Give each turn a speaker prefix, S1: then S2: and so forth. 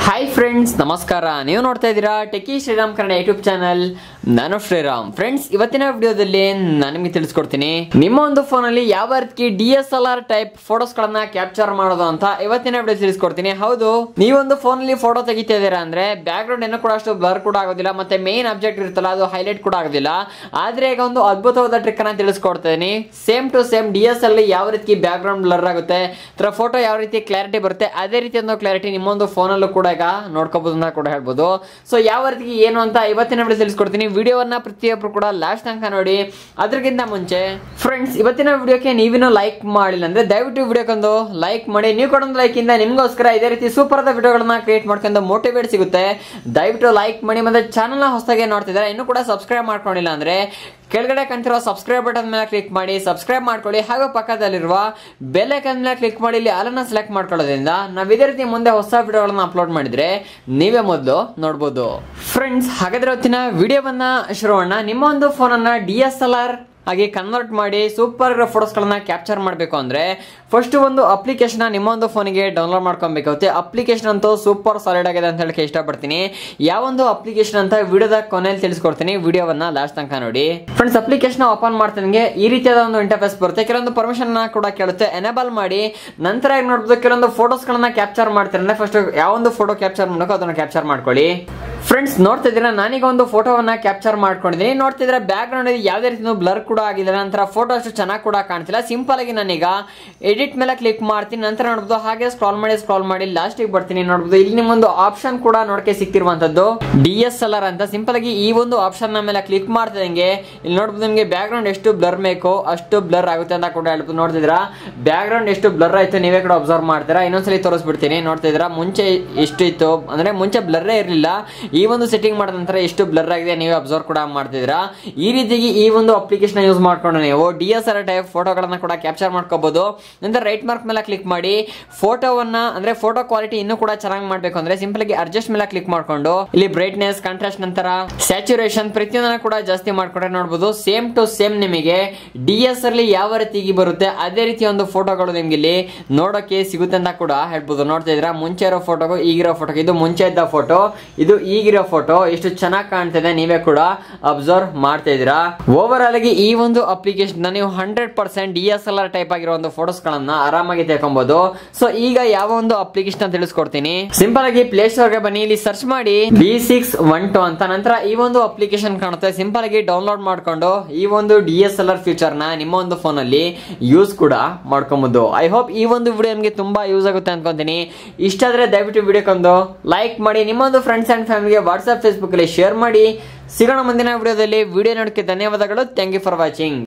S1: hi friends ನಮಸ್ಕಾರ ನೀವು ನೋಡ್ತಾ ಇದ್ದೀರಾ techie Sriram Kannada YouTube channel ನಾನು ಶ್ರೀರಾಮ್ ಫ್ರೆಂಡ್ಸ್ ಇವತ್ತಿನ ವಿಡಿಯೋದಲ್ಲಿ ನಾನು ನಿಮಗೆ ತಿಳಿಸ್ಕೊಡ್ತೀನಿ ನಿಮ್ಮ ಒಂದು ಫೋನಲ್ಲಿ ಯಾವ ರೀತಿ D S L R type photos ಗಳನ್ನ ಕ್ಯಾಪ್ಚರ್ ಮಾಡೋದು ಅಂತ ಇವತ್ತಿನ ವಿಡಿಯೋ ತಿಳಿಸ್ಕೊಡ್ತೀನಿ ಹೌದು ನೀವೊಂದು ಫೋನಲ್ಲಿ ಫೋಟೋ ತೆಗಿತಾ ಇದ್ದೀರಾ ಅಂದ್ರೆ ಬ್ಯಾಕ್ ಗ್ರೌಂಡ್ ಏನೂ ಕೂಡ ಅಷ್ಟು ಬ್ಲರ್ ಕೂಡ ಆಗೋದಿಲ್ಲ ಮತ್ತೆ ಮೇನ್ ಆಬ್ಜೆಕ್ಟ್ ಇರುತ್ತಲ್ಲ ಅದು ಹೈಲೈಟ್ ಕೂಡ ಆಗೋದಿಲ್ಲ ಆದ್ರೆ ಈಗ ಒಂದು ಅದ್ಭುತವಾದ ಟ್ರಿಕ್ ಅನ್ನ ತಿಳಿಸ್ಕೊಡ್ತೀನಿ same to same D S ಅಲ್ಲಿ ಯಾವ ರೀತಿ ಬ್ಯಾಕ್ ಗ್ರೌಂಡ್ ಬ್ಲರ್ ಆಗುತ್ತೆ ತರ ಫೋಟೋ ಯಾವ ರೀತಿ ಕ್ಲಾರಿಟಿ ಬರುತ್ತೆ ಅದೇ ರೀತಿ ಒಂದು ಕ್ಲಾರಿಟಿ ನಿಮ್ಮೊಂದು ಫೋನಲ್ಲೂ ಕೂಡ ಈಗ ನೋಡ್ಕೋಬಹುದು ಅಂತ ಕೂಡ ಹೇಳ್ಬೋದು ಸೊ ಯಾವ ರೀತಿ ಏನು ಅಂತ ಇವತ್ತಿನ ವಿಡಿಯೋ ತಿಳಿಸ್ಕೊಡ್ತೀನಿ ವಿಡಿಯೋವನ್ನ ಪ್ರತಿಯೊಬ್ಬರು ಕೂಡ ಲಾಸ್ಟ್ ತನಕ ನೋಡಿ ಅದಕ್ಕಿಂತ ಮುಂಚೆ ಫ್ರೆಂಡ್ಸ್ ಇವತ್ತಿನ ವಿಡಿಯೋಕ್ಕೆ ನೀವಿನ್ನೂ ಲೈಕ್ ಮಾಡಿಲ್ಲ ಅಂದ್ರೆ ದಯವಿಟ್ಟು ವಿಡಿಯೋಕ್ಕೊಂದು ಲೈಕ್ ಮಾಡಿ ನೀವು ಕೊಡೊಂದು ಲೈಕ್ ಇಂದ ನಿಮ್ಗೋಸ್ಕರ ಇದೇ ರೀತಿ ಸೂಪರ್ ಆದ ವಿಡಿಯೋಗಳನ್ನ ಕ್ರಿಯೇಟ್ ಮಾಡ್ಕೊಂಡು ಮೋಟಿವೇಟ್ ಸಿಗುತ್ತೆ ದಯವಿಟ್ಟು ಲೈಕ್ ಮಾಡಿ ಮತ್ತೆ ಚಾನಲ್ನ ಹೊಸದಾಗಿ ನೋಡ್ತಿದ್ದಾರೆ ಇನ್ನೂ ಕೂಡ ಸಬ್ಸ್ಕ್ರೈಬ್ ಮಾಡ್ಕೊಂಡಿಲ್ಲ ಅಂದ್ರೆ ಕೆಳಗಡೆ ಕಂತಿರೋ ಸಬ್ಸ್ಕ್ರೈಬ್ ಬಟನ್ ಮೇಲೆ ಕ್ಲಿಕ್ ಮಾಡಿ ಸಬ್ಸ್ಕ್ರೈಬ್ ಮಾಡ್ಕೊಳ್ಳಿ ಹಾಗೂ ಪಕ್ಕದಲ್ಲಿರುವ ಬೆಲ್ ಐಕನ್ ಮೇಲೆ ಕ್ಲಿಕ್ ಮಾಡಿ ಇಲ್ಲಿ ಅಲ್ಲನ್ನ ಸೆಲೆಕ್ಟ್ ಮಾಡ್ಕೊಳ್ಳೋದ್ರಿಂದ ನಾವು ಇದೇ ರೀತಿ ಮುಂದೆ ಹೊಸ ವಿಡಿಯೋಗಳನ್ನ ಅಪ್ಲೋಡ್ ಮಾಡಿದ್ರೆ ನೀವೇ ಮೊದಲು ನೋಡ್ಬೋದು ಫ್ರೆಂಡ್ಸ್ ಹಾಗಾದ್ರೆ ಇವತ್ತಿನ ವಿಡಿಯೋವನ್ನ ಶುರು ಮಾಡೋಣ ನಿಮ್ಮ ಒಂದು ಫೋನನ್ನ ಡಿ ಎಸ್ ಎಲ್ ಆರ್ ಹಾಗೆ ಕನ್ವರ್ಟ್ ಮಾಡಿ ಸೂಪರ್ ಫೋಟೋಸ್ಗಳನ್ನ ಕ್ಯಾಪ್ಚರ್ ಮಾಡಬೇಕು ಅಂದರೆ ಫಸ್ಟ್ ಒಂದು ಅಪ್ಲಿಕೇಶನ್ ನಿಮ್ಮ ಒಂದು ಫೋನಿಗೆ ಡೌನ್ಲೋಡ್ ಮಾಡ್ಕೊಬೇಕಾಗುತ್ತೆ ಅಪ್ಲಿಕೇಶನ್ ಅಂತೂ ಸೂಪರ್ ಸಾಲಿಡ್ ಆಗಿದೆ ಅಂತ ಹೇಳಕ್ಕೆ ಇಷ್ಟಪಡ್ತೀನಿ ಯಾವೊಂದು ಅಪ್ಲಿಕೇಶನ್ ಅಂತ ವಿಡಿಯೋದ ಕೊನೆಯಲ್ಲಿ ತಿಳಿಸ್ಕೊಡ್ತೀನಿ ವಿಡಿಯೋವನ್ನ ಲಾಸ್ಟ್ ತನಕ ನೋಡಿ ಫ್ರೆಂಡ್ಸ್ ಅಪ್ಲಿಕೇಶನ್ ಓಪನ್ ಮಾಡ್ತೀನಿ ಈ ರೀತಿಯಾದ ಒಂದು ಇಂಟರ್ಫೇಸ್ ಬರುತ್ತೆ ಕೆಲವೊಂದು ಪರ್ಮಿಷನ್ ಕೂಡ ಕೇಳುತ್ತೆ ಎನೇಬಲ್ ಮಾಡಿ ನಂತರ ಏನು ನೋಡ್ಬೋದು ಕೆಲವೊಂದು ಫೋಟೋಸ್ಗಳನ್ನ ಕ್ಯಾಪ್ಚರ್ ಮಾಡ್ತಾರೆ ಫಸ್ಟ್ ಯಾವೊಂದು ಫೋಟೋ ಕ್ಯಾಪ್ಚರ್ ಮಾಡಬೇಕು ಅದನ್ನ ಕ್ಯಾಪ್ಚರ್ ಮಾಡ್ಕೊಳ್ಳಿ ಫ್ರೆಂಡ್ಸ್ ನೋಡ್ತಾ ಇದ್ದೀರಾ ನಾನೀಗ ಒಂದು ಫೋಟೋವನ್ನ ಕ್ಯಾಪ್ಚರ್ ಮಾಡ್ಕೊಂಡಿದ್ದೀನಿ ನೋಡ್ತಿದ್ರೆ ಬ್ಯಾಕ್ ಗ್ರೌಂಡ್ ಯಾವುದೇ ರೀತಿ ಬ್ಲರ್ ಕೂಡ ಆಗಿದೆ ನಂತರ ಫೋಟೋ ಅಷ್ಟು ಚೆನ್ನಾಗಿ ಕೂಡ ಕಾಣ್ತಿಲ್ಲ ಸಿಂಪಲ್ ಆಗಿ ನಾನೀಗ ಎಡಿಟ್ ಮೇಲೆ ಕ್ಲಿಕ್ ಮಾಡ್ತೀನಿ ನಂತರ ನೋಡ್ಬೋದು ಹಾಗೆ ಸ್ಕ್ರಾಲ್ ಮಾಡಿ ಸ್ಕ್ರಾಲ್ ಮಾಡಿ ಲಾಸ್ಟಿಗೆ ಬರ್ತೀನಿ ನೋಡ್ಬೋದು ಇಲ್ಲಿ ನಿಮ್ಮೊಂದು ಆಪ್ಷನ್ ಕೂಡ ನೋಡ್ಕೆ ಸಿಕ್ತಿರುವಂತದ್ದು ಡಿ ಎಸ್ ಎಲ್ ಆರ್ ಅಂತ ಸಿಂಪಲ್ ಆಗಿ ಈ ಒಂದು ಆಪ್ಷನ್ ಮೇಲೆ ಕ್ಲಿಕ್ ಮಾಡ್ತಿದಂಗೆ ಇಲ್ಲಿ ನೋಡ್ಬೋದು ನಿಮಗೆ ಬ್ಯಾಕ್ ಗ್ರೌಂಡ್ ಎಷ್ಟು ಬ್ಲರ್ ಬೇಕು ಅಷ್ಟು ಬ್ಲರ್ ಆಗುತ್ತೆ ಅಂತ ಕೂಡ ಹೇಳ್ಬೋದು ನೋಡ್ತಿದ್ದೀರಾ ಬ್ಯಾಕ್ ಗ್ರೌಂಡ್ ಎಷ್ಟು ಬ್ಲರ್ ಆಯ್ತು ನೀವೇ ಕೂಡ ಅಬ್ಸರ್ವ್ ಮಾಡ್ತೀರಾ ಇನ್ನೊಂದ್ಸಲಿ ತೋರಿಸ್ಬಿಡ್ತೀನಿ ನೋಡ್ತಿದ್ದೀರಾ ಮುಂಚೆ ಎಷ್ಟು ಇತ್ತು ಅಂದ್ರೆ ಮುಂಚೆ ಬ್ಲರ್ರೇ ಇರಲಿಲ್ಲ ಈ ಒಂದು ಸೆಟ್ಟಿಂಗ್ ಮಾಡಿದ ನಂತರ ಎಷ್ಟು ಬ್ಲರ್ ಆಗಿದೆ ನೀವೇ ಅಬ್ಸರ್ವ್ ಕೂಡ ಮಾಡ್ತಿದ್ದೀರಾ ಈ ರೀತಿಯಾಗಿ ಈ ಒಂದು ಅಪ್ಲಿಕೇಶನ್ ಯೂಸ್ ಮಾಡ್ಕೊಂಡು ನೀವು ಡಿ ಎಸ್ ಆರ್ ಟೈಪ್ ಫೋಟೋಗಳನ್ನ ಕೂಡ ಕ್ಯಾಪ್ಚರ್ ಮಾಡ್ಕೋಬಹುದು ನಂತರ ರೈಟ್ ಮಾರ್ಕ್ ಮೇಲೆ ಕ್ಲಿಕ್ ಮಾಡಿ ಫೋಟೋವನ್ನ ಅಂದ್ರೆ ಫೋಟೋ ಕ್ವಾಲಿಟಿ ಇನ್ನೂ ಕೂಡ ಚೆನ್ನಾಗಿ ಮಾಡಬೇಕು ಅಂದ್ರೆ ಸಿಂಪಲ್ ಆಗಿ ಅಡ್ಜಸ್ಟ್ ಮೇಲೆ ಕ್ಲಿಕ್ ಮಾಡ್ಕೊಂಡು ಇಲ್ಲಿ ಬ್ರೈಟ್ನೆಸ್ ಕಾಂಟ್ರಾಸ್ಟ್ ನಂತರ ಸ್ಯಾಚುರೇಷನ್ ಪ್ರತಿಯೊಂದನ್ನ ಕೂಡ ಜಾಸ್ತಿ ಮಾಡ್ಕೊಂಡ್ರೆ ನೋಡಬಹುದು ಸೇಮ್ ಟು ಸೇಮ್ ನಿಮಗೆ ಡಿ ಎಸ್ ಅಲ್ಲಿ ಯಾವ ರೀತಿ ಬರುತ್ತೆ ಅದೇ ರೀತಿ ಒಂದು ಫೋಟೋಗಳು ನಿಮ್ಗೆ ಇಲ್ಲಿ ನೋಡೋಕೆ ಸಿಗುತ್ತೆ ಅಂತ ಕೂಡ ಹೇಳ್ಬೋದು ನೋಡ್ತಾ ಇದ್ರ ಮುಂಚೆ ಇರೋ ಫೋಟೋಗೂ ಈಗಿರೋ ಫೋಟೋ ಇದು ಮುಂಚೆ ಇದ್ದ ಫೋಟೋ ಇದು ಈಗಿರೋ ಫೋಟೋ ಎಷ್ಟು ಚೆನ್ನಾಗಿ ಕಾಣ್ತಿದೆ ನೀವೇ ಕೂಡ ಅಬ್ಸರ್ವ್ ಮಾಡ್ತಾ ಇದ್ದೀರಾ ಓವರ್ ಆಲ್ ಆಗಿ ಈ ಒಂದು ಅಪ್ಲಿಕೇಶನ್ ನೀವು hundred percent D S L R type ಆಗಿರೋ ಒಂದು ಫೋಟೋಸ್ ಗಳನ್ನ ಆರಾಮಾಗಿ ತೆಗೊಬಹುದು ಸೊ ಈಗ ಯಾವ ಒಂದು ಅಪ್ಲಿಕೇಶನ್ ತಿಳಿಸ್ಕೊಡ್ತೀನಿ ಸಿಂಪಲ್ ಆಗಿ ಪ್ಲೇ ಸ್ಟೋರ್ ಗೆ ಬನ್ನಿ ಇಲ್ಲಿ ಸರ್ಚ್ ಮಾಡಿ ಬಿ ಸಿಕ್ಸ್ ಒನ್ ಟು ಅಂತ ನಂತರ ಈ ಒಂದು ಅಪ್ಲಿಕೇಶನ್ ಕಾಣುತ್ತೆ ಸಿಂಪಲ್ ಆಗಿ ಡೌನ್ಲೋಡ್ ಮಾಡ್ಕೊಂಡು ಈ ಒಂದು D S L R feature ನ ನಿಮ್ಮ ಒಂದು ಫೋನ್ ಅಲ್ಲಿ ಯೂಸ್ ಕೂಡ ಮಾಡ್ಕೊಬಹುದು ಐ ಹೋಪ್ ಈ ಒಂದು ವಿಡಿಯೋ ನಿಮಗೆ ತುಂಬಾ ಯೂಸ್ ಆಗುತ್ತೆ ಅನ್ಕೊಂತೀನಿ ಇಷ್ಟ ಆದ್ರೆ ದಯವಿಟ್ಟು ವಿಡಿಯೋಕ್ಕೊಂದು ಲೈಕ್ ಮಾಡಿ ನಿಮ್ಮೊಂದು ಫ್ರೆಂಡ್ಸ್ ಅಂಡ್ ಫ್ಯಾಮಿಲಿಗೆ ವಾಟ್ಸ್ಆಪ್ ಫೇಸ್ಬುಕ್ ಅಲ್ಲಿ ಶೇರ್ ಮಾಡಿ ಸಿಗೋಣ ಮುಂದಿನ ವಿಡಿಯೋದಲ್ಲಿ ವಿಡಿಯೋ ನೋಡಕ್ಕೆ ಧನ್ಯವಾದಗಳು ಥ್ಯಾಂಕ್ ಯು ಫಾರ್ ವಾಚಿಂಗ್